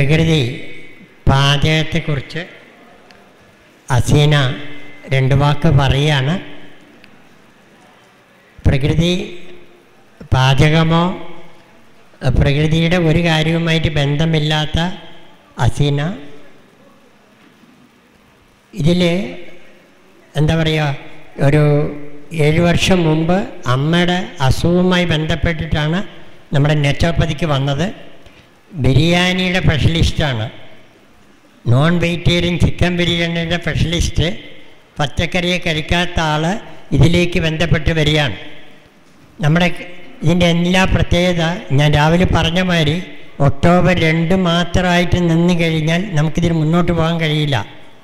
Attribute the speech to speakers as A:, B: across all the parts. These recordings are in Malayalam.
A: പ്രകൃതി പാചകത്തെക്കുറിച്ച് അസീന രണ്ട് വാക്ക് പറയുകയാണ് പ്രകൃതി പാചകമോ പ്രകൃതിയുടെ ഒരു കാര്യവുമായിട്ട് ബന്ധമില്ലാത്ത അസീന ഇതിൽ എന്താ പറയുക ഒരു ഏഴ് വർഷം മുമ്പ് അമ്മയുടെ അസുഖവുമായി ബന്ധപ്പെട്ടിട്ടാണ് നമ്മുടെ നെച്ചോപ്പതിക്ക് വന്നത് ബിരിയാണിയുടെ സ്പെഷ്യലിസ്റ്റാണ് നോൺ വെജിറ്റേറിയൻ ചിക്കൻ ബിരിയാണിയുടെ സ്പെഷ്യലിസ്റ്റ് പച്ചക്കറിയെ കഴിക്കാത്ത ആൾ ഇതിലേക്ക് ബന്ധപ്പെട്ട് വരികയാണ് നമ്മുടെ ഇതിൻ്റെ എല്ലാ പ്രത്യേകത ഞാൻ രാവിലെ പറഞ്ഞ മാതിരി ഒക്ടോബർ രണ്ട് മാത്രമായിട്ട് നിന്ന് കഴിഞ്ഞാൽ നമുക്കിതിന് മുന്നോട്ട് പോകാൻ കഴിയില്ല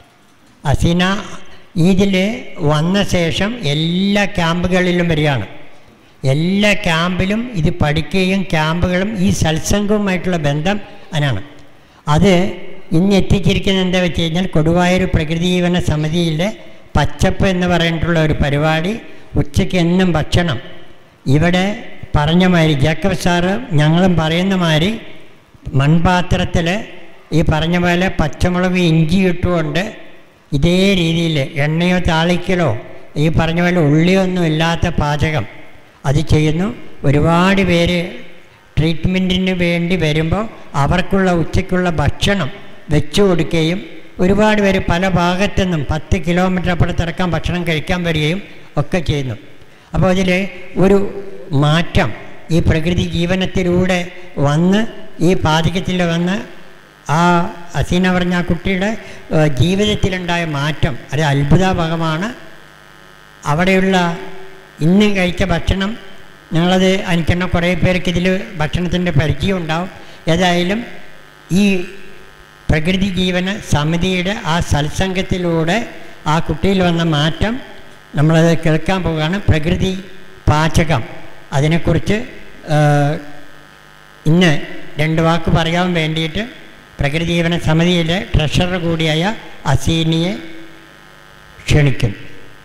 A: അസീന ഇതിൽ വന്ന ശേഷം എല്ലാ ക്യാമ്പുകളിലും വരികയാണ് എല്ലാ ക്യാമ്പിലും ഇത് പഠിക്കുകയും ക്യാമ്പുകളും ഈ സത്സംഗവുമായിട്ടുള്ള ബന്ധം അതിനാണ് അത് ഇന്ന് എത്തിച്ചിരിക്കുന്നത് എന്താ വെച്ച് കഴിഞ്ഞാൽ കൊടുവായൂർ പ്രകൃതിജീവന സമിതിയിലെ പച്ചപ്പ് എന്ന് പറഞ്ഞിട്ടുള്ള ഒരു പരിപാടി ഉച്ചയ്ക്ക് എന്നും ഭക്ഷണം ഇവിടെ പറഞ്ഞ മാതിരി ജേക്കബ് സാറ് ഞങ്ങളും പറയുന്ന മാതിരി മൺപാത്രത്തിൽ ഈ പറഞ്ഞ പോലെ പച്ചമുളക് ഇഞ്ചി ഇട്ടുകൊണ്ട് ഇതേ രീതിയിൽ എണ്ണയോ താളിക്കലോ ഈ പറഞ്ഞ പോലെ ഉള്ളിയൊന്നും ഇല്ലാത്ത പാചകം അത് ചെയ്യുന്നു ഒരുപാട് പേര് ട്രീറ്റ്മെൻറ്റിന് വേണ്ടി വരുമ്പോൾ അവർക്കുള്ള ഉച്ചയ്ക്കുള്ള ഭക്ഷണം വെച്ചു കൊടുക്കുകയും ഒരുപാട് പേര് പല ഭാഗത്തു നിന്നും പത്ത് കിലോമീറ്റർ അപ്പുറത്തിറക്കാൻ ഭക്ഷണം കഴിക്കാൻ വരികയും ഒക്കെ ചെയ്യുന്നു അപ്പോൾ അതിൽ ഒരു മാറ്റം ഈ പ്രകൃതി ജീവനത്തിലൂടെ വന്ന് ഈ പാചകത്തിൽ വന്ന് ആ അസീന പറഞ്ഞ ആ കുട്ടിയുടെ ഏഹ്, ജീവിതത്തിലുണ്ടായ മാറ്റം അത് അത്ഭുതാപകമാണ് അവിടെയുള്ള ഇന്ന് കഴിച്ച ഭക്ഷണം ഞങ്ങളത് എനിക്കെണ്ണ കുറേ പേർക്ക് ഇതിൽ ഭക്ഷണത്തിൻ്റെ പരിചയം ഉണ്ടാവും ഏതായാലും ഈ പ്രകൃതി ജീവന സമിതിയുടെ ആ സത്സംഗത്തിലൂടെ ആ കുട്ടിയിൽ വന്ന മാറ്റം നമ്മളത് കേൾക്കാൻ പോവുകയാണ് പ്രകൃതി പാചകം അതിനെക്കുറിച്ച് ഏഹ്, ഇന്ന് രണ്ട് വാക്ക് പറയാൻ വേണ്ടിയിട്ട് പ്രകൃതി ജീവന സമിതിയിലെ ട്രഷറർ കൂടിയായ അസീനിയെ ക്ഷണിക്കുന്നു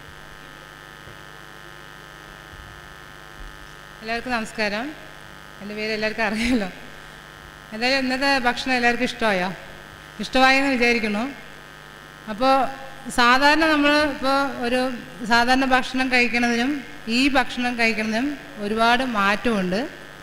B: എല്ലാവർക്കും നമസ്കാരം എൻ്റെ പേര് എല്ലാവർക്കും അറിയാമല്ലോ എന്തായാലും ഇന്നത്തെ ഭക്ഷണം എല്ലാവർക്കും ഇഷ്ടമായോ ഇഷ്ടമായെന്ന് വിചാരിക്കുന്നു അപ്പോൾ സാധാരണ നമ്മൾ ഇപ്പോൾ ഒരു സാധാരണ ഭക്ഷണം കഴിക്കുന്നതിനും ഈ ഭക്ഷണം കഴിക്കുന്നതിനും ഒരുപാട് മാറ്റമുണ്ട്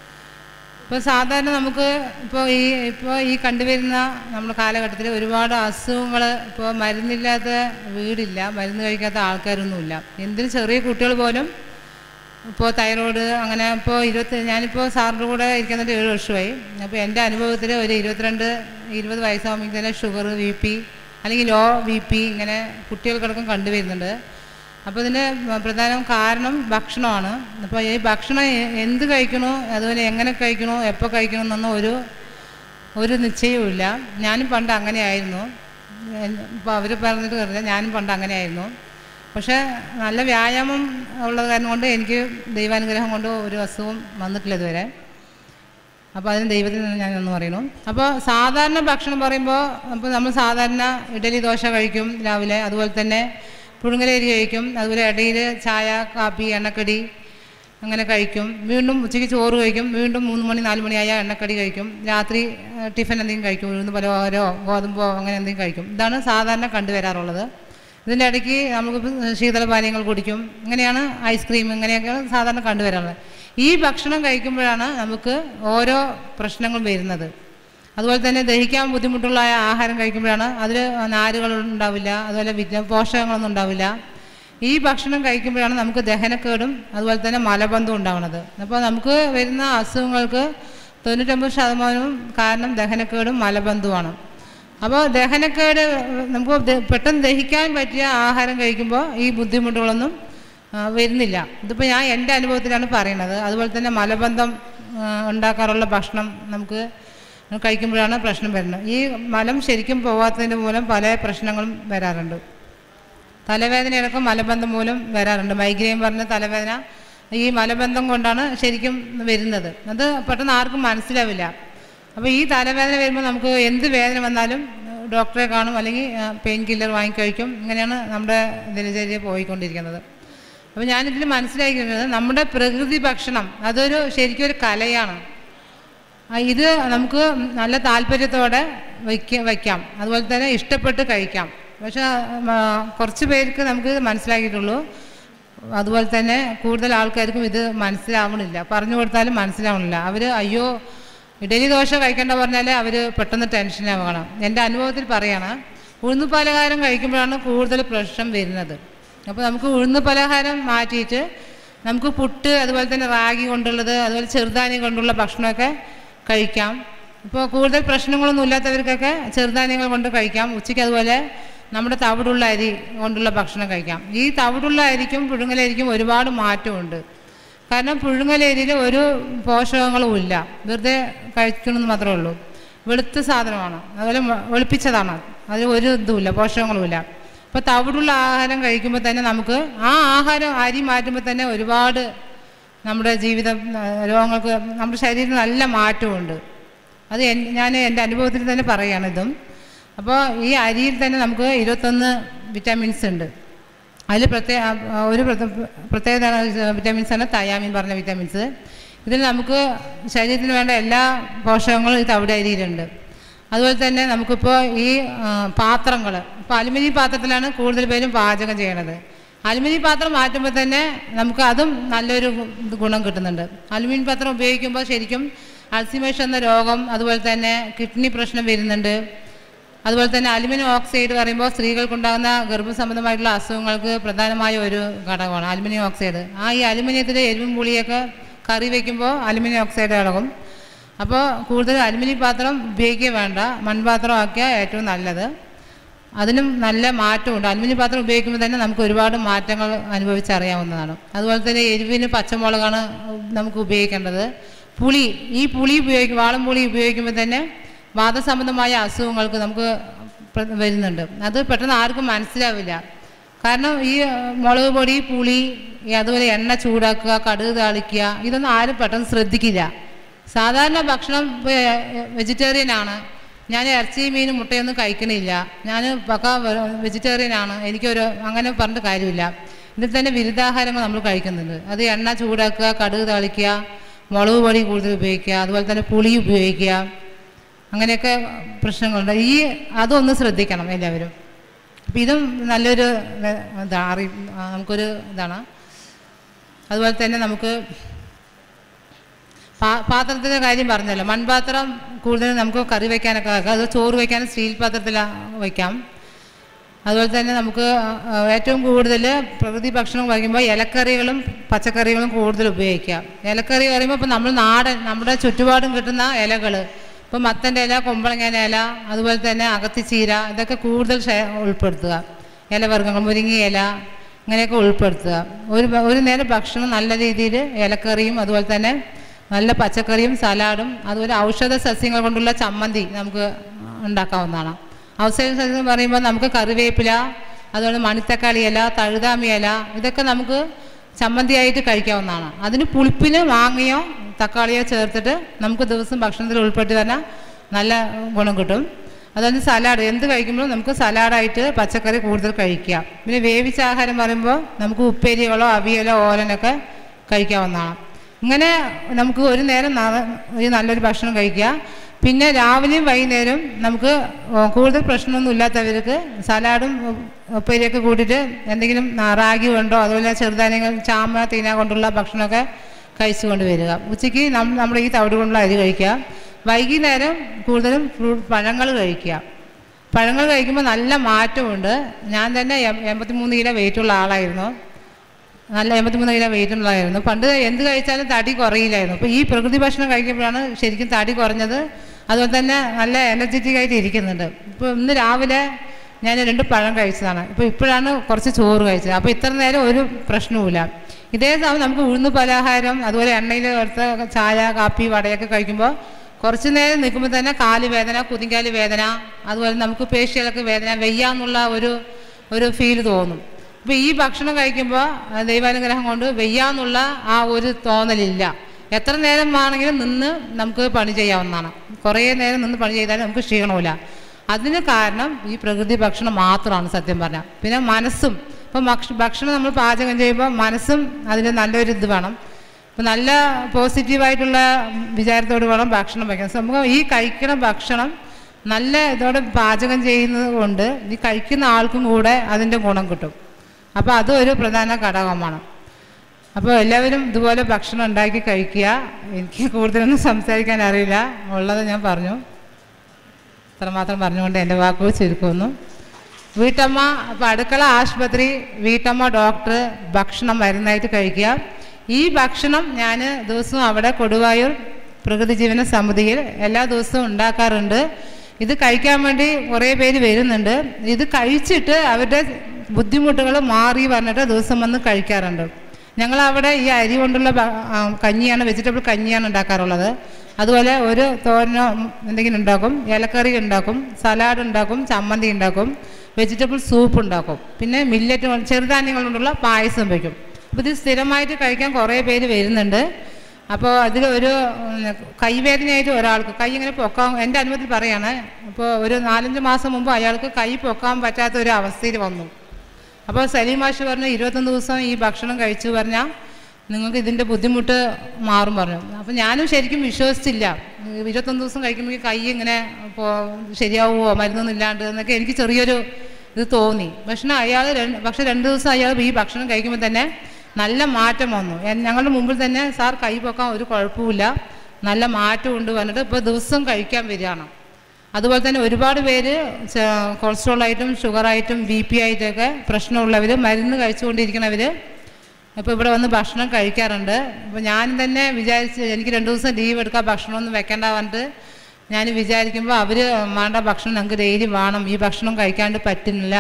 B: ഇപ്പോൾ സാധാരണ നമുക്ക് ഇപ്പോൾ ഈ ഇപ്പോൾ ഈ കണ്ടുവരുന്ന നമ്മുടെ കാലഘട്ടത്തിൽ ഒരുപാട് അസുഖങ്ങൾ ഇപ്പോൾ മരുന്നില്ലാത്ത വീടില്ല മരുന്ന് കഴിക്കാത്ത ആൾക്കാരൊന്നുമില്ല എന്തിന് ചെറിയ കുട്ടികൾ പോലും ഇപ്പോൾ തൈറോയ്ഡ് അങ്ങനെ ഇപ്പോൾ ഇരുപത്തി ഞാനിപ്പോൾ സാറിൻ്റെ കൂടെ ഇരിക്കുന്നിട്ട് ഏഴ് വർഷമായി അപ്പോൾ എൻ്റെ അനുഭവത്തിൽ ഒരു ഇരുപത്തിരണ്ട് ഇരുപത് വയസ്സാകുമ്പോൾ തന്നെ ഷുഗർ ബി പി അല്ലെങ്കിൽ ലോ ബി പി ഇങ്ങനെ കുട്ടികൾക്കടക്കം കണ്ടുവരുന്നുണ്ട് അപ്പോൾ ഇതിൻ്റെ പ്രധാന കാരണം ഭക്ഷണമാണ് അപ്പോൾ ഈ ഭക്ഷണം എ- എന്ത് കഴിക്കണോ അതുപോലെ എങ്ങനെ കഴിക്കണോ എപ്പോൾ കഴിക്കണം എന്നൊന്നും ഒരു ഒരു നിശ്ചയവുമില്ല ഞാനും പണ്ട് അങ്ങനെയായിരുന്നു ഇപ്പോൾ അവർ പറഞ്ഞിട്ട് കറില്ല ഞാനും പണ്ട് അങ്ങനെയായിരുന്നു പക്ഷേ നല്ല വ്യായാമം ഉള്ളത് കാരണം കൊണ്ട് എനിക്ക് ദൈവാനുഗ്രഹം കൊണ്ട് ഒരു അസുഖവും വന്നിട്ടില്ല ഇതുവരെ അപ്പോൾ അതിന് ദൈവത്തിൽ നിന്ന് ഞാൻ എന്ന് പറയുന്നു അപ്പോൾ സാധാരണ ഭക്ഷണം പറയുമ്പോൾ അപ്പോൾ നമ്മൾ സാധാരണ ഇഡലി ദോശ കഴിക്കും രാവിലെ അതുപോലെ തന്നെ പുഴുങ്ങലരി കഴിക്കും അതുപോലെ ഇടയിൽ ചായ കാപ്പി എണ്ണക്കടി അങ്ങനെ കഴിക്കും വീണ്ടും ഉച്ചയ്ക്ക് ചോറ് കഴിക്കും വീണ്ടും മൂന്ന് മണി നാല് മണിയായ എണ്ണക്കടി കഴിക്കും രാത്രി ഏഹ്, ടിഫിൻ എന്തെങ്കിലും കഴിക്കും ഉഴുന്ന് പലഹാരോ ഗോതമ്പോ അങ്ങനെ എന്തെങ്കിലും കഴിക്കും ഇതാണ് സാധാരണ കണ്ടുവരാറുള്ളത് ഇതിൻ്റെ ഇടയ്ക്ക് നമുക്ക് ശീതളപാനീയങ്ങൾ കുടിക്കും ഇങ്ങനെയാണ് ഐസ്ക്രീം ഇങ്ങനെയൊക്കെയാണ് സാധാരണ കണ്ടുവരാറുള്ളത് ഈ ഭക്ഷണം കഴിക്കുമ്പോഴാണ് നമുക്ക് ഓരോ പ്രശ്നങ്ങൾ വരുന്നത് അതുപോലെ തന്നെ ദഹിക്കാൻ ബുദ്ധിമുട്ടുള്ള ആഹാരം കഴിക്കുമ്പോഴാണ് അതിൽ നാരുകൾ ഉണ്ടാവില്ല അതുപോലെ വിറ്റ പോഷകങ്ങളൊന്നും ഉണ്ടാവില്ല ഈ ഭക്ഷണം കഴിക്കുമ്പോഴാണ് നമുക്ക് ദഹനക്കേടും അതുപോലെ തന്നെ മലബന്ധവും ഉണ്ടാവുന്നത് അപ്പോൾ നമുക്ക് വരുന്ന അസുഖങ്ങൾക്ക് തൊണ്ണൂറ്റൊമ്പത് ശതമാനവും കാരണം ദഹനക്കേടും മലബന്ധവുമാണ് അപ്പോൾ ദഹനക്കേട് നമുക്ക് ദ- പെട്ടെന്ന് ദഹിക്കാൻ പറ്റിയ ആഹാരം കഴിക്കുമ്പോൾ ഈ ബുദ്ധിമുട്ടുകളൊന്നും ആ, വരുന്നില്ല ഇതിപ്പോൾ ഞാൻ എൻ്റെ അനുഭവത്തിലാണ് പറയുന്നത് അതുപോലെ തന്നെ മലബന്ധം ആ, ഉണ്ടാക്കാറുള്ള ഭക്ഷണം നമുക്ക് കഴിക്കുമ്പോഴാണ് പ്രശ്നം വരുന്നത് ഈ മലം ശരിക്കും പോവാത്തതിൻ്റെ മൂലം പല പ്രശ്നങ്ങളും വരാറുണ്ട് തലവേദനയടക്കം മലബന്ധം മൂലം വരാറുണ്ട് മൈഗ്രെയിൻ പറഞ്ഞ തലവേദന ഈ മലബന്ധം കൊണ്ടാണ് ശരിക്കും വരുന്നത് അത് പെട്ടെന്ന് ആർക്കും മനസ്സിലാവില്ല അപ്പോൾ ഈ തലവേദന വരുമ്പോൾ നമുക്ക് എന്ത് വേദന വന്നാലും ഏഹ്, ഡോക്ടറെ കാണും അല്ലെങ്കിൽ പെയിൻ കില്ലർ വാങ്ങിക്കഴിക്കും ഇങ്ങനെയാണ് നമ്മുടെ ദിനചര്യ പോയിക്കൊണ്ടിരിക്കുന്നത് അപ്പോൾ ഞാനിതിൽ മനസ്സിലാക്കുന്നത് നമ്മുടെ പ്രകൃതി ഭക്ഷണം അതൊരു ശരിക്കും ഒരു കലയാണ് ആ, ഇത് നമുക്ക് നല്ല താല്പര്യത്തോടെ വയ്ക്ക വയ്ക്കാം അതുപോലെ തന്നെ ഇഷ്ടപ്പെട്ട് കഴിക്കാം പക്ഷേ ആ, കുറച്ച് പേർക്ക് നമുക്ക് മനസ്സിലാക്കിയിട്ടുള്ളൂ അതുപോലെ തന്നെ കൂടുതൽ ആൾക്കാർക്കും ഇത് മനസ്സിലാവണില്ല പറഞ്ഞു കൊടുത്താലും മനസ്സിലാവണില്ല അവർ അയ്യോ ഇഡലി ദോശ കഴിക്കേണ്ട പറഞ്ഞാൽ അവർ പെട്ടെന്ന് ടെൻഷനാവണം എൻ്റെ അനുഭവത്തിൽ പറയാണ് ഉഴുന്ന് പലഹാരം കഴിക്കുമ്പോഴാണ് കൂടുതൽ പ്രശ്നം വരുന്നത് അപ്പോൾ നമുക്ക് ഉഴുന്ന് പലഹാരം മാറ്റിയിട്ട് നമുക്ക് പുട്ട് അതുപോലെ തന്നെ റാഗി കൊണ്ടുള്ളത് അതുപോലെ ചെറുധാന്യം കൊണ്ടുള്ള ഭക്ഷണമൊക്കെ കഴിക്കാം ഇപ്പോൾ കൂടുതൽ പ്രശ്നങ്ങളൊന്നും ഇല്ലാത്തവർക്കൊക്കെ ചെറുധാന്യങ്ങൾ കൊണ്ട് കഴിക്കാം ഉച്ചയ്ക്ക് അതുപോലെ നമ്മുടെ തവിടുള്ള അരി കൊണ്ടുള്ള ഭക്ഷണം കഴിക്കാം ഈ തവിടുള്ള അരിക്കും പുഴുങ്ങലരിക്കും ഒരുപാട് മാറ്റമുണ്ട് കാരണം പുഴുങ്ങലരിയിൽ ഒരു പോഷകങ്ങളും ഇല്ല വെറുതെ കഴിക്കണമെന്ന് മാത്രമേ ഉള്ളൂ വെളുത്ത സാധനമാണ് അതുപോലെ മ- വെളുപ്പിച്ചതാണ് അതിൽ ഒരു ഇതുമില്ല പോഷകങ്ങളുമില്ല അപ്പോൾ തവിടുള്ള ആഹാരം കഴിക്കുമ്പോൾ തന്നെ നമുക്ക് ആ ആഹാരം അരി മാറ്റുമ്പോൾ തന്നെ ഒരുപാട് നമ്മുടെ ജീവിതം ആ, രോഗങ്ങൾക്ക് നമ്മുടെ ശരീരത്തിന് നല്ല മാറ്റമുണ്ട് അത് എൻ- ഞാൻ എൻ്റെ അനുഭവത്തിൽ തന്നെ പറയുകയാണ് ഇതും അപ്പോൾ ഈ അരിയിൽ തന്നെ നമുക്ക് ഇരുപത്തൊന്ന് വിറ്റാമിൻസ് ഉണ്ട് അതിൽ പ്രത്യേക ഒരു പ്രത്യേക പ്രത്യേകത വിറ്റാമിൻസാണ് തയാമിൻ പറഞ്ഞ വിറ്റാമിൻസ് ഇതിൽ നമുക്ക് ശരീരത്തിന് വേണ്ട എല്ലാ പോഷകങ്ങളും ഈ തവിട് അരിയിലുണ്ട് അതുപോലെ തന്നെ നമുക്കിപ്പോൾ ഈ പാത്രങ്ങൾ ഇപ്പോൾ അലുമിനിയം പാത്രത്തിലാണ് കൂടുതൽ പേരും പാചകം ചെയ്യണത് അലുമിനിയം പാത്രം മാറ്റുമ്പോൾ തന്നെ നമുക്ക് അതും നല്ലൊരു ഇത് ഗുണം കിട്ടുന്നുണ്ട് അലുമിനിയം പാത്രം ഉപയോഗിക്കുമ്പോൾ ശരിക്കും അൾസിമേഷൻ എന്ന രോഗം അതുപോലെ തന്നെ കിഡ്നി പ്രശ്നം വരുന്നുണ്ട് അതുപോലെ തന്നെ അലുമിനിയം ഓക്സൈഡ് പറയുമ്പോൾ സ്ത്രീകൾക്കുണ്ടാകുന്ന ഗർഭസംബന്ധമായിട്ടുള്ള അസുഖങ്ങൾക്ക് പ്രധാനമായ ഒരു ഘടകമാണ് അലുമിനിയം ഓക്സൈഡ് ആ ഈ അലുമിനിയത്തിൽ എരിവും പുളിയൊക്കെ കറി വയ്ക്കുമ്പോൾ അലുമിനിയം ഓക്സൈഡ് ഇളകും അപ്പോൾ കൂടുതൽ അലുമിനിയം പാത്രം ഉപയോഗിക്കുക വേണ്ട മൺപാത്രം ആക്കിയാൽ ഏറ്റവും നല്ലത് അതിനും നല്ല മാറ്റമുണ്ട് അലുമിനിയം പാത്രം ഉപയോഗിക്കുമ്പോൾ തന്നെ നമുക്ക് ഒരുപാട് മാറ്റങ്ങൾ അനുഭവിച്ചറിയാവുന്നതാണ് അതുപോലെ തന്നെ എരിവിന് പച്ചമുളകാണ് നമുക്ക് ഉപയോഗിക്കേണ്ടത് പുളി ഈ പുളി ഉപയോഗിക്കും വാളം പുളി ഉപയോഗിക്കുമ്പോൾ തന്നെ വാദസംബന്ധമായ അസുഖങ്ങൾക്ക് നമുക്ക് പ്ര- വരുന്നുണ്ട് അത് പെട്ടെന്ന് ആർക്കും മനസ്സിലാവില്ല കാരണം ഈ അഹ്, മുളക് പൊടി പുളി ഈ അതുപോലെ എണ്ണ ചൂടാക്കുക കടുക് താളിക്കുക ഇതൊന്നും ആരും പെട്ടെന്ന് ശ്രദ്ധിക്കില്ല സാധാരണ ഭക്ഷണം വെജിറ്റേറിയൻ ആണ് ഞാൻ ഇറച്ചി മീനും മുട്ടയൊന്നും കഴിക്കണില്ല ഞാൻ പക്ക വെജിറ്റേറിയൻ ആണ് എനിക്കൊരു അങ്ങനെ പറഞ്ഞിട്ട് കാര്യമില്ല ഇതിൽ തന്നെ വിരുദ്ധാഹാരങ്ങൾ നമ്മൾ കഴിക്കുന്നുണ്ട് അത് എണ്ണ ചൂടാക്കുക കടുക് താളിക്കുക മുളക് പൊടി കൂടുതൽ ഉപയോഗിക്കുക അതുപോലെ തന്നെ പുളി ഉപയോഗിക്കുക അങ്ങനെയൊക്കെ പ്രശ്നങ്ങളുണ്ട് ഈ അതൊന്ന് ശ്രദ്ധിക്കണം എല്ലാവരും അപ്പം ഇതും നല്ലൊരു ഏഹ്, ഇതാ അറി ആ, നമുക്കൊരു ഇതാണ് അതുപോലെ തന്നെ നമുക്ക് പാ പാത്രത്തിൻ്റെ കാര്യം പറഞ്ഞല്ലോ മൺപാത്രം കൂടുതൽ നമുക്ക് കറി വയ്ക്കാനൊക്കെ വെക്കാം അത് ചോറ് വയ്ക്കാൻ സ്റ്റീൽ പാത്രത്തിൽ വയ്ക്കാം അതുപോലെ തന്നെ നമുക്ക് ആ, ഏറ്റവും കൂടുതൽ പ്രകൃതി ഭക്ഷണം കഴിക്കുമ്പോൾ ഇലക്കറികളും പച്ചക്കറികളും കൂടുതൽ ഉപയോഗിക്കാം ഇലക്കറി പറയുമ്പോൾ ഇപ്പോൾ നമ്മൾ നാടൻ നമ്മുടെ ചുറ്റുപാടും കിട്ടുന്ന ഇലകൾ ഇപ്പോൾ മത്തൻ്റെ ഇല കുമ്പളങ്ങേൻ്റെ ഇല അതുപോലെ തന്നെ അകത്തിച്ചീര ഇതൊക്കെ കൂടുതൽ ഷെ- ഉൾപ്പെടുത്തുക ഇലവർഗ്ഗങ്ങൾ മുരിങ്ങ ഇല അങ്ങനെയൊക്കെ ഉൾപ്പെടുത്തുക ഒരു ഭ- ഒരു നേരം ഭക്ഷണം നല്ല രീതിയിൽ ഇലക്കറിയും അതുപോലെ തന്നെ നല്ല പച്ചക്കറിയും സലാഡും അതുപോലെ ഔഷധ സസ്യങ്ങൾ കൊണ്ടുള്ള ചമ്മന്തി നമുക്ക് ഉണ്ടാക്കാവുന്നതാണ് ഔഷധ സസ്യം എന്ന് പറയുമ്പോൾ നമുക്ക് കറിവേപ്പില അതുപോലെ മണിത്തക്കാളി ഇല തഴുതാമി ഇല ഇതൊക്കെ നമുക്ക് ചമ്മന്തിയായിട്ട് കഴിക്കാവുന്നതാണ് അതിന് പുളിപ്പിന് മാങ്ങയോ തക്കാളിയോ ചേർത്തിട്ട് നമുക്ക് ദിവസം ഭക്ഷണത്തിൽ ഉൾപ്പെടുത്തി പറഞ്ഞാൽ നല്ല ഗുണം കിട്ടും അതുപോലെ സലാഡ് എന്ത് കഴിക്കുമ്പോഴും നമുക്ക് സലാഡായിട്ട് പച്ചക്കറി കൂടുതൽ കഴിക്കുക പിന്നെ വേവിച്ച ആഹാരം പറയുമ്പോൾ നമുക്ക് ഉപ്പേരികളോ അവിയലോ ഓലനൊക്കെ കഴിക്കാവുന്നതാണ് ഇങ്ങനെ നമുക്ക് ഒരു നേരം ന- ഒരു നല്ലൊരു ഭക്ഷണം കഴിക്കുക പിന്നെ രാവിലെയും വൈകുന്നേരം നമുക്ക് കൂടുതൽ പ്രശ്നമൊന്നും ഇല്ലാത്തവർക്ക് സലാഡും ഉപ്പേരിയൊക്കെ കൂട്ടിയിട്ട് എന്തെങ്കിലും ന- റാഗി കൊണ്ടോ അതുപോലെ ചെറുധാന്യങ്ങൾ ചാമ തേന കൊണ്ടുള്ള ഭക്ഷണമൊക്കെ കഴിച്ചുകൊണ്ട് വരിക ഉച്ചയ്ക്ക് നം- നമ്മുടെ ഈ തവിട് കൊണ്ടുള്ള അരി കഴിക്കുക വൈകുന്നേരം കൂടുതലും ഫ്രൂട്ട് പഴങ്ങൾ കഴിക്കുക പഴങ്ങൾ കഴിക്കുമ്പോൾ നല്ല മാറ്റമുണ്ട് ഞാൻ തന്നെ എം- എൺപത്തിമൂന്ന് കിലോ വെയിറ്റുള്ള ആളായിരുന്നു നല്ല എൺപത്തിമൂന്ന് കിലോ വെയിറ്റ് ഉള്ളതായിരുന്നു പണ്ട് എന്ത് കഴിച്ചാലും തടി കുറയില്ലായിരുന്നു അപ്പോൾ ഈ പ്രകൃതി ഭക്ഷണം കഴിക്കുമ്പോഴാണ് ശരിക്കും തടി കുറഞ്ഞത് അതുപോലെ തന്നെ നല്ല എനർജറ്റിക് ആയിട്ട് ഇരിക്കുന്നുണ്ട് ഇപ്പോൾ ഇന്ന് രാവിലെ ഞാൻ രണ്ട് പഴം കഴിച്ചതാണ് ഇപ്പോൾ ഇപ്പോഴാണ് കുറച്ച് ചോറ് കഴിച്ചത് അപ്പോൾ ഇത്ര നേരം ഒരു പ്രശ്നവുമില്ല ഇതേ സമയം നമുക്ക് ഉഴുന്ന് പലഹാരം അതുപോലെ എണ്ണയിൽ എടുത്ത ചായ കാപ്പി വടയൊക്കെ കഴിക്കുമ്പോൾ കുറച്ച് നേരം നിൽക്കുമ്പോൾ തന്നെ കാല് വേദന കുതിങ്കാല് വേദന അതുപോലെ നമുക്ക് പേശികളൊക്കെ വേദന വെയ്യാന്നുള്ള ഒരു ഒരു ഫീൽ തോന്നും അപ്പോൾ ഈ ഭക്ഷണം കഴിക്കുമ്പോൾ ആ, ദൈവാനുഗ്രഹം കൊണ്ട് വെയ്യാന്നുള്ള ആ ഒരു തോന്നലില്ല എത്ര നേരം ആണെങ്കിലും നിന്ന് നമുക്ക് പണി ചെയ്യാവുന്നതാണ് കുറേ നേരം നിന്ന് പണി ചെയ്താലും നമുക്ക് ക്ഷീണമില്ല അതിന് കാരണം ഈ പ്രകൃതി ഭക്ഷണം മാത്രമാണ് സത്യം പറഞ്ഞാൽ പിന്നെ മനസ്സും ഇപ്പം ഭക്ഷ ഭക്ഷണം നമ്മൾ പാചകം ചെയ്യുമ്പോൾ മനസ്സും അതിന് നല്ലൊരു ഇത് വേണം ഇപ്പം നല്ല പോസിറ്റീവായിട്ടുള്ള വിചാരത്തോട് വേണം ഭക്ഷണം വയ്ക്കാൻ സോ നമുക്ക് ഈ കഴിക്കണ ഭക്ഷണം നല്ല ഇതോടെ പാചകം ചെയ്യുന്നത് കൊണ്ട് ഈ കഴിക്കുന്ന ആൾക്കും കൂടെ അതിൻ്റെ ഗുണം കിട്ടും അപ്പോൾ അതും ഒരു പ്രധാന ഘടകമാണ് അപ്പോൾ എല്ലാവരും ഇതുപോലെ ഭക്ഷണം ഉണ്ടാക്കി കഴിക്കുക എനിക്ക് കൂടുതലൊന്നും സംസാരിക്കാൻ അറിയില്ല ഉള്ളത് ഞാൻ പറഞ്ഞു അത്രമാത്രം പറഞ്ഞുകൊണ്ട് എൻ്റെ വാക്കുകൾ ചുരുക്കുന്നു വീട്ടമ്മ അപ്പോൾ അടുക്കള ആശുപത്രി വീട്ടമ്മ ഡോക്ടർ ഭക്ഷണം മരുന്നായിട്ട് കഴിക്കുക ഈ ഭക്ഷണം ഞാൻ ദിവസവും അവിടെ കൊടുവായൂർ പ്രകൃതി ജീവന സമിതിയിൽ എല്ലാ ദിവസവും ഉണ്ടാക്കാറുണ്ട് ഇത് കഴിക്കാൻ വേണ്ടി കുറേ പേര് വരുന്നുണ്ട് ഇത് കഴിച്ചിട്ട് അവരുടെ ബുദ്ധിമുട്ടുകൾ മാറി പറഞ്ഞിട്ട് ദിവസം വന്ന് കഴിക്കാറുണ്ട് ഞങ്ങൾ അവിടെ ഈ അരി കൊണ്ടുള്ള ഭ- ആ, കഞ്ഞിയാണ് വെജിറ്റബിൾ കഞ്ഞിയാണ് ഉണ്ടാക്കാറുള്ളത് അതുപോലെ ഒരു തോരനോ ഉം, എന്തെങ്കിലും ഉണ്ടാക്കും ഇലക്കറി ഉണ്ടാക്കും സലാഡ് ഉണ്ടാക്കും ചമ്മന്തി ഉണ്ടാക്കും വെജിറ്റബിൾ സൂപ്പ് ഉണ്ടാക്കും പിന്നെ മില്ലറ്റ് കൊണ്ട് ചെറുധാന്യങ്ങൾ കൊണ്ടുള്ള പായസം വയ്ക്കും അപ്പോൾ ഇത് സ്ഥിരമായിട്ട് കഴിക്കാൻ കുറേ പേര് വരുന്നുണ്ട് അപ്പോൾ അതിൽ ഒരു ഉം, കൈവേദനയായിട്ട് ഒരാൾക്ക് കൈ ഇങ്ങനെ പൊക്കാൻ എൻ്റെ അനുഭവത്തിൽ പറയാണ് അപ്പോൾ ഒരു നാലഞ്ച് മാസം മുമ്പ് അയാൾക്ക് കൈ പൊക്കാൻ പറ്റാത്ത ഒരു അവസ്ഥയിൽ വന്നു അപ്പോൾ സലീം മാഷ് പറഞ്ഞു ഇരുപത്തൊന്ന് ദിവസം ഈ ഭക്ഷണം കഴിച്ചു പറഞ്ഞാൽ നിങ്ങൾക്ക് ഇതിൻ്റെ ബുദ്ധിമുട്ട് മാറും പറഞ്ഞു അപ്പോൾ ഞാനും ശരിക്കും വിശ്വസിച്ചില്ല ഇരുപത്തൊന്ന് ദിവസം കഴിക്കുമ്പോൾ കൈ ഇങ്ങനെ ഇപ്പോൾ ശരിയാവുമോ മരുന്നൊന്നും ഇല്ലാണ്ട് എന്നൊക്കെ എനിക്ക് ചെറിയൊരു ഇത് തോന്നി പക്ഷേ അയാൾ രണ്ട് പക്ഷേ രണ്ട് ദിവസം അയാൾ ഈ ഭക്ഷണം കഴിക്കുമ്പോൾ തന്നെ നല്ല മാറ്റം വന്നു എൻ- ഞങ്ങളുടെ മുമ്പിൽ തന്നെ സാർ കൈ പൊക്കാൻ ഒരു കുഴപ്പമില്ല നല്ല മാറ്റം ഉണ്ട് പറഞ്ഞിട്ട് ഇപ്പോൾ ദിവസം കഴിക്കാൻ വരികയാണ് അതുപോലെ തന്നെ ഒരുപാട് പേര് ച- കൊളസ്ട്രോൾ ആയിട്ടും ഷുഗറായിട്ടും ബി പി ആയിട്ടൊക്കെ പ്രശ്നമുള്ളവർ മരുന്ന് കഴിച്ചുകൊണ്ടിരിക്കുന്നവർ ഇപ്പോൾ ഇവിടെ വന്ന് ഭക്ഷണം കഴിക്കാറുണ്ട് അപ്പോൾ ഞാൻ തന്നെ വിചാരിച്ച് എനിക്ക് രണ്ട് ദിവസം ലീവ് എടുക്കാം ഭക്ഷണമൊന്നും വെക്കേണ്ട പറഞ്ഞിട്ട് ഞാൻ വിചാരിക്കുമ്പോൾ അവർ വേണ്ട ഭക്ഷണം ഞങ്ങൾക്ക് ഡെയിലി വേണം ഈ ഭക്ഷണം കഴിക്കാണ്ട് പറ്റുന്നില്ല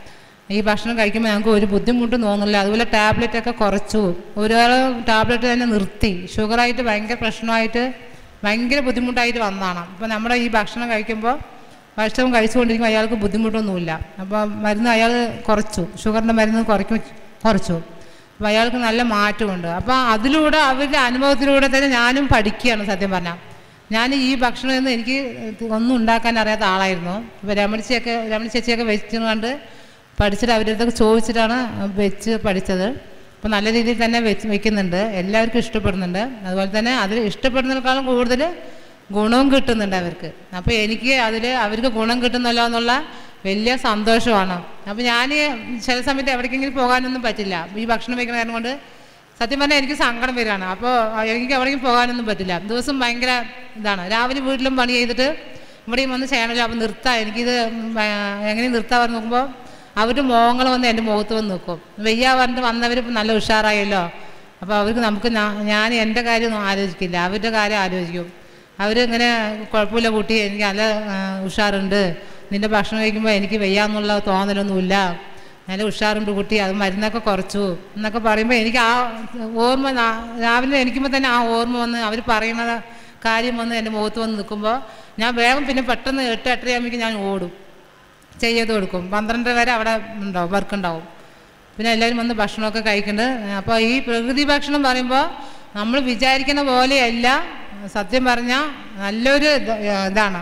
B: ഈ ഭക്ഷണം കഴിക്കുമ്പോൾ ഞങ്ങൾക്ക് ഒരു ബുദ്ധിമുട്ടും തോന്നുന്നില്ല അതുപോലെ ടാബ്ലറ്റ് ഒക്കെ കുറച്ചു ഒരാൾ ടാബ്ലറ്റ് തന്നെ നിർത്തി ഷുഗറായിട്ട് ഭയങ്കര പ്രശ്നമായിട്ട് ഭയങ്കര ബുദ്ധിമുട്ടായിട്ട് വന്നതാണ് അപ്പോൾ നമ്മുടെ ഈ ഭക്ഷണം കഴിക്കുമ്പോൾ ഭക്ഷണം കഴിച്ചുകൊണ്ടിരിക്കുമ്പോൾ അയാൾക്ക് ബുദ്ധിമുട്ടൊന്നുമില്ല അപ്പോൾ മരുന്ന് അയാൾ കുറച്ചു ഷുഗറിൻ്റെ മരുന്ന് കുറയ്ക്കും കുറച്ചു അപ്പോൾ അയാൾക്ക് നല്ല മാറ്റമുണ്ട് അപ്പോൾ അതിലൂടെ അവരുടെ അനുഭവത്തിലൂടെ തന്നെ ഞാനും പഠിക്കുകയാണ് സത്യം പറഞ്ഞാൽ ഞാൻ ഈ ഭക്ഷണം ഒന്നും എനിക്ക് ഒന്നും ഉണ്ടാക്കാൻ അറിയാത്ത ആളായിരുന്നു ഇപ്പോൾ രമണി ചേച്ചിയൊക്കെ രമണി ചേച്ചിയൊക്കെ വെച്ച് കണ്ട് പഠിച്ചിട്ട് അവരുടെ അടുത്തൊക്കെ ചോദിച്ചിട്ടാണ് വെച്ച് പഠിച്ചത് അപ്പോൾ നല്ല രീതിയിൽ തന്നെ വെച്ച് വെക്കുന്നുണ്ട് എല്ലാവർക്കും ഇഷ്ടപ്പെടുന്നുണ്ട് അതുപോലെ തന്നെ അതിൽ ഇഷ്ടപ്പെടുന്നതിനേക്കാളും കൂടുതൽ ഗുണവും കിട്ടുന്നുണ്ട് അവർക്ക് അപ്പോൾ എനിക്ക് അതിൽ അവർക്ക് ഗുണം കിട്ടുന്നല്ലോ എന്നുള്ള വലിയ സന്തോഷമാണ് അപ്പോൾ ഞാൻ ചില സമയത്ത് എവിടേക്കെങ്കിലും പോകാനൊന്നും പറ്റില്ല ഈ ഭക്ഷണം വയ്ക്കുന്ന കാരണം കൊണ്ട് സത്യം പറഞ്ഞാൽ എനിക്ക് സങ്കടം വരികയാണ് അപ്പോൾ എനിക്ക് എവിടേക്കും പോകാനൊന്നും പറ്റില്ല ദിവസം ഭയങ്കര ഇതാണ് രാവിലെ വീട്ടിലും പണി ചെയ്തിട്ട് ഇവിടെയും വന്ന് ചെയ്യണമല്ലോ അപ്പോൾ നിർത്താം എനിക്കിത് എങ്ങനെ നിർത്താൻ പറഞ്ഞ് നോക്കുമ്പോൾ അവരുടെ മോഹങ്ങൾ വന്ന് എൻ്റെ മുഖത്ത് വന്ന് നിൽക്കും വെയ്യ പറഞ്ഞിട്ട് വന്നവർ നല്ല ഉഷാറായല്ലോ അപ്പോൾ അവർക്ക് നമുക്ക് ഞാ- ഞാൻ എൻ്റെ കാര്യമൊന്നും ആലോചിക്കില്ല അവരുടെ കാര്യം ആലോചിക്കും അവരിങ്ങനെ കുഴപ്പമില്ല കുട്ടി എനിക്ക് നല്ല ആ, ഉഷാറുണ്ട് നിൻ്റെ ഭക്ഷണം കഴിക്കുമ്പോൾ എനിക്ക് വെയ്യാന്നുള്ള തോന്നലൊന്നുമില്ല നല്ല ഉഷാറുണ്ട് കുട്ടി അത് മരുന്നൊക്കെ കുറച്ചു എന്നൊക്കെ പറയുമ്പോൾ എനിക്ക് ആ ഓർമ്മ നാ- രാവിലെ എണിക്കുമ്പോൾ തന്നെ ആ ഓർമ്മ വന്ന് അവർ പറയുന്ന കാര്യം വന്ന് എൻ്റെ മുഖത്ത് വന്ന് നിൽക്കുമ്പോൾ ഞാൻ വേഗം പിന്നെ പെട്ടെന്ന് എട്ട് എട്ടരയാകുമ്പോഴേക്കും ഞാൻ ഓടും ചെയ്ത് കൊടുക്കും പന്ത്രണ്ടര വരെ അവിടെ ഉണ്ടാവും വർക്ക് ഉണ്ടാവും പിന്നെ എല്ലാവരും വന്ന് ഭക്ഷണമൊക്കെ കഴിക്കുന്നുണ്ട് അപ്പോൾ ഈ പ്രകൃതി ഭക്ഷണം പറയുമ്പോൾ നമ്മൾ വിചാരിക്കുന്ന പോലെയല്ല സത്യം പറഞ്ഞാൽ നല്ലൊരു ഇത് ഇതാണ്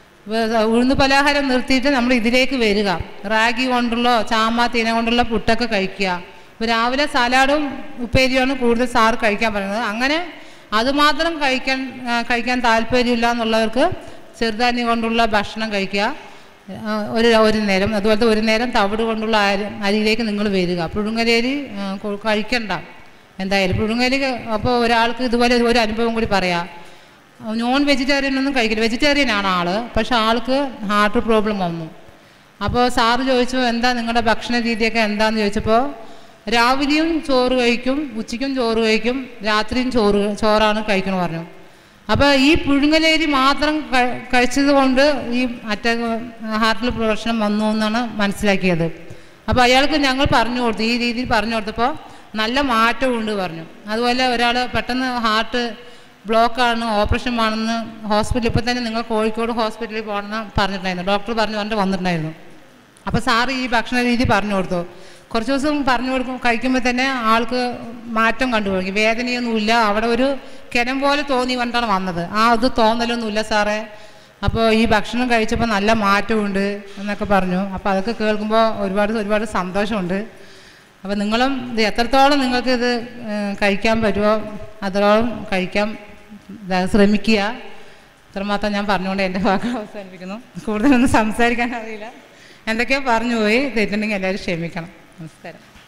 B: വേ- ഉഴുന്ന് പലഹാരം നിർത്തിയിട്ട് നമ്മൾ ഇതിലേക്ക് വരിക റാഗി കൊണ്ടുള്ള ചാമ തീന കൊണ്ടുള്ള പുട്ടൊക്കെ കഴിക്കുക ഇപ്പോൾ രാവിലെ സലാഡും ഉപ്പേരിയുമാണ് കൂടുതൽ സാറ് കഴിക്കാൻ പറയുന്നത് അങ്ങനെ അതുമാത്രം കഴിക്കാൻ ആ, കഴിക്കാൻ താല്പര്യമില്ല എന്നുള്ളവർക്ക് ചെറുധാന്യം കൊണ്ടുള്ള ഭക്ഷണം കഴിക്കുക ആ, ഒരു ഒരു നേരം അതുപോലത്തെ ഒരു നേരം തവിട് കൊണ്ടുള്ള അരി അരിയിലേക്ക് നിങ്ങൾ വരിക പുഴുങ്ങലരി ആ, കൊ- കഴിക്കണ്ട എന്തായാലും പുഴുങ്ങലി അപ്പോൾ ഒരാൾക്ക് ഇതുപോലെ ഒരു അനുഭവം കൂടി പറയാം നോൺ വെജിറ്റേറിയൻ ഒന്നും കഴിക്കില്ല വെജിറ്റേറിയൻ ആണ് ആള് പക്ഷെ ആൾക്ക് ഹാർട്ട് പ്രോബ്ലം വന്നു അപ്പോൾ സാറ് ചോദിച്ചു എന്താ നിങ്ങളുടെ ഭക്ഷണ രീതിയൊക്കെ എന്താന്ന് ചോദിച്ചപ്പോൾ രാവിലെയും ചോറ് കഴിക്കും ഉച്ചയ്ക്കും ചോറ് കഴിക്കും രാത്രിയും ചോറ് ചോറാണ് കഴിക്കണം പറഞ്ഞു അപ്പോൾ ഈ പുഴുങ്ങലേരി മാത്രം കഴി- കഴിച്ചത് കൊണ്ട് ഈ അറ്റാക്ക് ഹാർട്ടിൽ പ്രശ്നം വന്നു എന്നാണ് മനസ്സിലാക്കിയത് അപ്പോൾ അയാൾക്ക് ഞങ്ങൾ പറഞ്ഞു കൊടുത്തു ഈ രീതിയിൽ പറഞ്ഞു കൊടുത്തപ്പോൾ നല്ല മാറ്റമുണ്ട് പറഞ്ഞു അതുപോലെ ഒരാൾ പെട്ടെന്ന് ഹാർട്ട് ബ്ലോക്കാണ് ഓപ്പറേഷൻ ആണെന്ന് ഹോസ്പിറ്റലിൽ ഇപ്പോൾ തന്നെ നിങ്ങൾ കോഴിക്കോട് ഹോസ്പിറ്റലിൽ പോകണമെന്ന് പറഞ്ഞിട്ടുണ്ടായിരുന്നു ഡോക്ടർ പറഞ്ഞു പറഞ്ഞിട്ട് വന്നിട്ടുണ്ടായിരുന്നു അപ്പോൾ സാറ് ഈ ഭക്ഷണ രീതി പറഞ്ഞു കൊടുത്തു കുറച്ച് ദിവസം പറഞ്ഞു കൊടുക്കും കഴിക്കുമ്പോൾ തന്നെ ആൾക്ക് മാറ്റം കണ്ടുപിടിക്കും വേദനയൊന്നുമില്ല അവിടെ ഒരു കിരം പോലെ തോന്നി പറഞ്ഞിട്ടാണ് വന്നത് ആ അത് തോന്നലൊന്നുമില്ല സാറേ അപ്പോൾ ഈ ഭക്ഷണം കഴിച്ചപ്പോൾ നല്ല മാറ്റമുണ്ട് എന്നൊക്കെ പറഞ്ഞു അപ്പോൾ അതൊക്കെ കേൾക്കുമ്പോൾ ഒരുപാട് ഒരുപാട് സന്തോഷമുണ്ട് അപ്പോൾ നിങ്ങളും ഇത് എത്രത്തോളം നിങ്ങൾക്ക് ഇത് ഏഹ്, കഴിക്കാൻ പറ്റുമോ അത്രത്തോളം കഴിക്കാൻ ഇതാ, ശ്രമിക്കുക ഇത്രമാത്രം ഞാൻ പറഞ്ഞുകൊണ്ട് എൻ്റെ വാക്കുകൾ അവസാനിപ്പിക്കുന്നു കൂടുതലൊന്നും സംസാരിക്കാൻ അറിയില്ല എന്തൊക്കെയോ പറഞ്ഞു പോയി തെറ്റുണ്ടെങ്കിൽ എല്ലാവരും ക്ഷമിക്കണം നമസ്കാരം